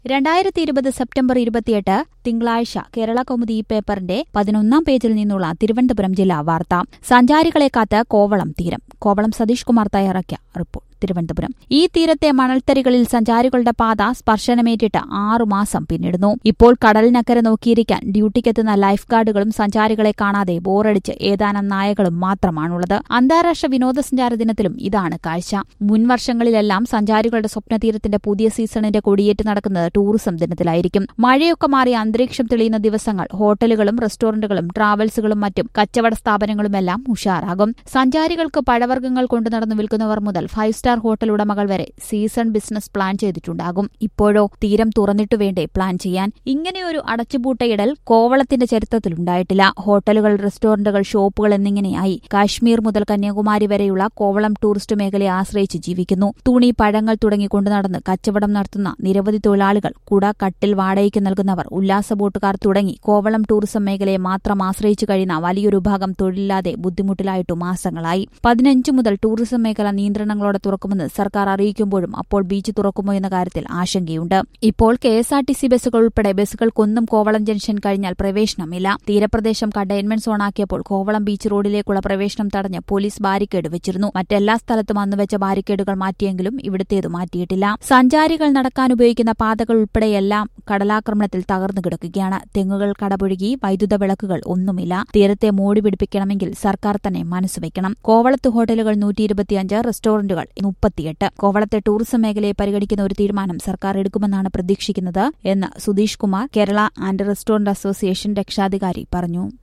രണ്ടായിരത്തി ഇരുപത് സെപ്റ്റംബർ ഇരുപത്തിയെട്ട് തിങ്കളാഴ്ച കേരള കൗമുദി ഈ പേപ്പറിന്റെ പതിനൊന്നാം പേജിൽ നിന്നുള്ള തിരുവനന്തപുരം ജില്ലാ വാർത്ത സഞ്ചാരികളെ കാത്ത് കോവളം തീരം കോവളം സതീഷ് കുമാർ തയ്യാറാക്കിയ റിപ്പോർട്ട് തിരുവനന്തപുരം ഈ തീരത്തെ മണൽത്തരികളിൽ സഞ്ചാരികളുടെ പാത സ്പർശനമേറ്റിട്ട് ആറുമാസം പിന്നിടുന്നു ഇപ്പോൾ കടലിനക്കരെ നോക്കിയിരിക്കാൻ ഡ്യൂട്ടിക്കെത്തുന്ന ലൈഫ് ഗാർഡുകളും സഞ്ചാരികളെ കാണാതെ ബോറടിച്ച് ഏതാനും നായകളും മാത്രമാണുള്ളത് അന്താരാഷ്ട്ര വിനോദസഞ്ചാര ദിനത്തിലും ഇതാണ് കാഴ്ച മുൻ വർഷങ്ങളിലെല്ലാം സഞ്ചാരികളുടെ സ്വപ്നതീരത്തിന്റെ പുതിയ സീസണിന്റെ കൊടിയേറ്റ് നടക്കുന്നത് ടൂറിസം ദിനത്തിലായിരിക്കും മഴയൊക്കെ മാറി അന്തരീക്ഷം തെളിയുന്ന ദിവസങ്ങൾ ഹോട്ടലുകളും റെസ്റ്റോറന്റുകളും ട്രാവൽസുകളും മറ്റും കച്ചവട സ്ഥാപനങ്ങളുമെല്ലാം ഉഷാറാകും സഞ്ചാരികൾക്ക് പഴവർഗ്ഗങ്ങൾ കൊണ്ടു നടന്നു വിൽക്കുന്നവർ മുതൽ ഫൈവ് സ്റ്റാർ ഹോട്ടൽ ഉടമകൾ വരെ സീസൺ ബിസിനസ് പ്ലാൻ ചെയ്തിട്ടുണ്ടാകും ഇപ്പോഴോ തീരം തുറന്നിട്ടു വേണ്ടേ പ്ലാൻ ചെയ്യാൻ ഇങ്ങനെയൊരു അടച്ചുപൂട്ടയിടൽ കോവളത്തിന്റെ ചരിത്രത്തിലുണ്ടായിട്ടില്ല ഹോട്ടലുകൾ റെസ്റ്റോറന്റുകൾ ഷോപ്പുകൾ എന്നിങ്ങനെയായി കാശ്മീർ മുതൽ കന്യാകുമാരി വരെയുള്ള കോവളം ടൂറിസ്റ്റ് മേഖലയെ ആശ്രയിച്ച് ജീവിക്കുന്നു തുണി പഴങ്ങൾ തുടങ്ങി കൊണ്ടുനടന്ന് കച്ചവടം നടത്തുന്ന നിരവധി തൊഴിലാളികൾ കുട കട്ടിൽ വാടകയ്ക്ക് നൽകുന്നവർ ഉല്ലാസ ബോട്ടുകാർ തുടങ്ങി കോവളം ടൂറിസം മേഖലയെ മാത്രം ആശ്രയിച്ചു കഴിയുന്ന വലിയൊരു ഭാഗം തൊഴിലില്ലാതെ ബുദ്ധിമുട്ടിലായിട്ടു മാസങ്ങളായി പതിനഞ്ച് മുതൽ ടൂറിസം മേഖല നിയന്ത്രണങ്ങളോടെ തുറക്കുമെന്ന് സർക്കാർ അറിയിക്കുമ്പോഴും അപ്പോൾ ബീച്ച് തുറക്കുമോ എന്ന കാര്യത്തിൽ ആശങ്കയുണ്ട് ഇപ്പോൾ K S R T C ബസ്സുകൾ ഉൾപ്പെടെ ബസ്സുകൾക്കൊന്നും കോവളം ജംഗ്ഷൻ കഴിഞ്ഞാൽ പ്രവേശനമില്ല തീരപ്രദേശം കണ്ടെയ്ൻമെന്റ് സോണാക്കിയപ്പോൾ കോവളം ബീച്ച് റോഡിലേക്കുള്ള പ്രവേശനം തടഞ്ഞ് പോലീസ് ബാരിക്കേഡ് വെച്ചിരുന്നു മറ്റെല്ലാ സ്ഥലത്തും അന്ന് വെച്ച ബാരിക്കേഡുകൾ മാറ്റിയെങ്കിലും ഇവിടുത്തേത് മാറ്റിയിട്ടില്ല സഞ്ചാരികൾ നടക്കാൻ ഉപയോഗിക്കുന്ന പാതകൾ ഉൾപ്പെടെയെല്ലാം കടലാക്രമണത്തിൽ തകർന്നു കിടക്കുകയാണ് തെങ്ങുകൾ കടപുഴുകി വൈദ്യുത വിളക്കുകൾ ഒന്നുമില്ല തീരത്തെ മോടി പിടിപ്പിക്കണമെങ്കിൽ സർക്കാർ തന്നെ മനസ്സുവെക്കണം കോവളത്ത് ഹോട്ടലുകൾ നൂറ്റി ഇരുപത്തിയഞ്ച് റെസ്റ്റോറന്റുകൾ മുപ്പത്തിയെട്ട് കോവളത്തെ ടൂറിസം മേഖലയെ പരിഗണിക്കുന്ന ഒരു തീരുമാനം സർക്കാർ എടുക്കുമെന്നാണ് പ്രതീക്ഷിക്കുന്നത് എന്ന് Sudheesh Kumar Kerala and restaurant association രക്ഷാധികാരി പറഞ്ഞു